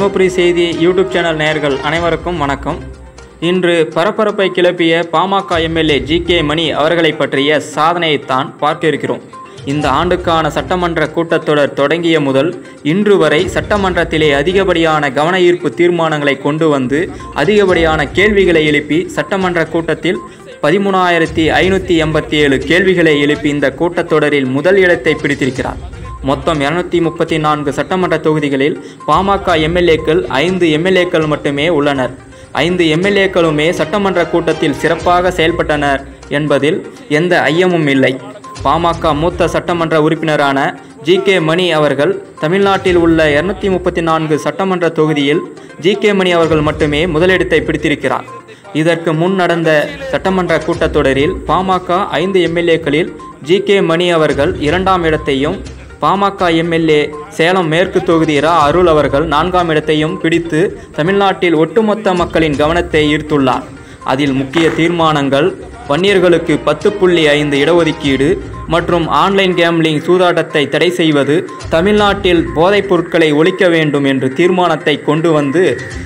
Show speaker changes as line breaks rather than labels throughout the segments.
தருமபுரி செய்தி YouTube channel நேயர்கள் அனைவருக்கும் வணக்கம் இன்று பரபரப்பை கிளப்பிய பாமக எம்எல்ஏ ஜி கே மணி அவர்களை பற்றிய சாதனையைத்தான் பார்க்க இருக்கிறோம் இந்த ஆண்டுக்கான சட்டமன்ற கூட்டத்தொடர் தொடங்கிய முதல் இன்று வரை சட்டமன்றத்திலே அதிகப்படியான கவன ஈர்ப்பு தீர்மானங்களை கொண்டு வந்து அதிகப்படியான கேள்விகளை எழுப்பி சட்டமன்ற கூட்டத்தில் பதிமூணாயிரத்தி ஐநூற்றி எண்பத்தி ஏழு கேள்விகளை எழுப்பி இந்த கூட்டத்தொடரில் முதல் இடத்தை பிடித்திருக்கிறார் மொத்தம் இருநூத்தி முப்பத்தி நான்கு சட்டமன்ற தொகுதிகளில் பாமக எம்எல்ஏக்கள் ஐந்து எம்எல்ஏக்கள் மட்டுமே உள்ளனர் ஐந்து எம்எல்ஏக்களுமே சட்டமன்ற கூட்டத்தில் சிறப்பாக செயல்பட்டனர் என்பதில் எந்த ஐயமும் இல்லை பாமக மூத்த சட்டமன்ற உறுப்பினரான ஜி கே மணி அவர்கள் தமிழ்நாட்டில் உள்ள இருநூத்தி முப்பத்தி நான்கு சட்டமன்ற தொகுதியில் ஜி கே மணி அவர்கள் மட்டுமே முதலிடத்தை பிடித்திருக்கிறார் இதற்கு முன் நடந்த சட்டமன்ற கூட்டத்தொடரில் பாமக ஐந்து எம்எல்ஏக்களில் ஜி கே மணி அவர்கள் இரண்டாம் இடத்தையும் பாமக எம்எல்ஏ சேலம் மேற்கு தொகுதி ரா அருள் அவர்கள் நான்காம் இடத்தையும் பிடித்து தமிழ்நாட்டில் ஒட்டுமொத்த மக்களின் கவனத்தை ஈர்த்துள்ளார் அதில் முக்கிய தீர்மானங்கள் வன்னியர்களுக்கு பத்து புள்ளி ஐந்து இடஒதுக்கீடு மற்றும் ஆன்லைன் கேம்லிங் சூதாட்டத்தை தடை செய்வது தமிழ்நாட்டில் போதைப் பொருட்களை ஒழிக்க வேண்டும் என்று தீர்மானத்தை கொண்டு வந்து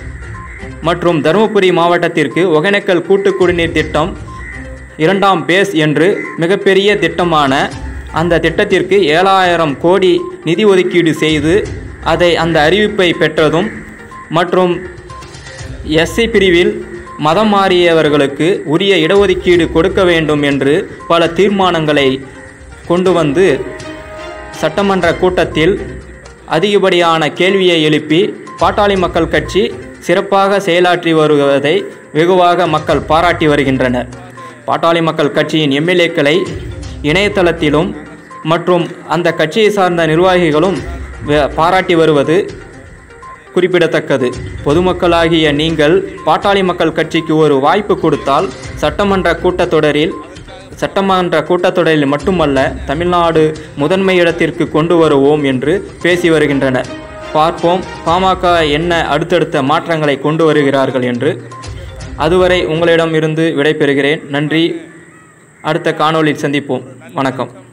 மற்றும் தருமபுரி மாவட்டத்திற்கு ஒகேனக்கல் கூட்டு குடிநீர் திட்டம் இரண்டாம் பேஸ் என்று மிகப்பெரிய திட்டமான அந்த திட்டத்திற்கு ஏழாயிரம் கோடி நிதி ஒதுக்கீடு செய்து அதை அந்த அறிவிப்பை பெற்றதும் மற்றும் எஸ்சி பிரிவில் மதம் மாறியவர்களுக்கு உரிய இடஒதுக்கீடு கொடுக்க வேண்டும் என்று பல தீர்மானங்களை கொண்டு வந்து சட்டமன்ற கூட்டத்தில் அதிகப்படியான கேள்வியை எழுப்பி பாட்டாளி மக்கள் கட்சி சிறப்பாக செயலாற்றி வருவதை வெகுவாக மக்கள் பாராட்டி வருகின்றனர் பாட்டாளி மக்கள் கட்சியின் எம்எல்ஏக்களை இணையதளத்திலும் மற்றும் அந்த கட்சியை சார்ந்த நிர்வாகிகளும் வே- பாராட்டி வருவது குறிப்பிடத்தக்கது பொதுமக்களாகிய நீங்கள் பாட்டாளி மக்கள் கட்சிக்கு ஒரு வாய்ப்பு கொடுத்தால் சட்டமன்ற கூட்டத்தொடரில் சட்டமன்ற கூட்டத்தொடரில் மட்டுமல்ல தமிழ்நாடு முதன்மை இடத்திற்கு கொண்டு வருவோம் என்று பேசி வருகின்றனர் பார்ப்போம் பாமக என்ன அடுத்தடுத்த மாற்றங்களை கொண்டு வருகிறார்கள் என்று அதுவரை உங்களிடம் இருந்து விடைபெறுகிறேன் நன்றி அடுத்த காணொளியில் சந்திப்போம் வணக்கம்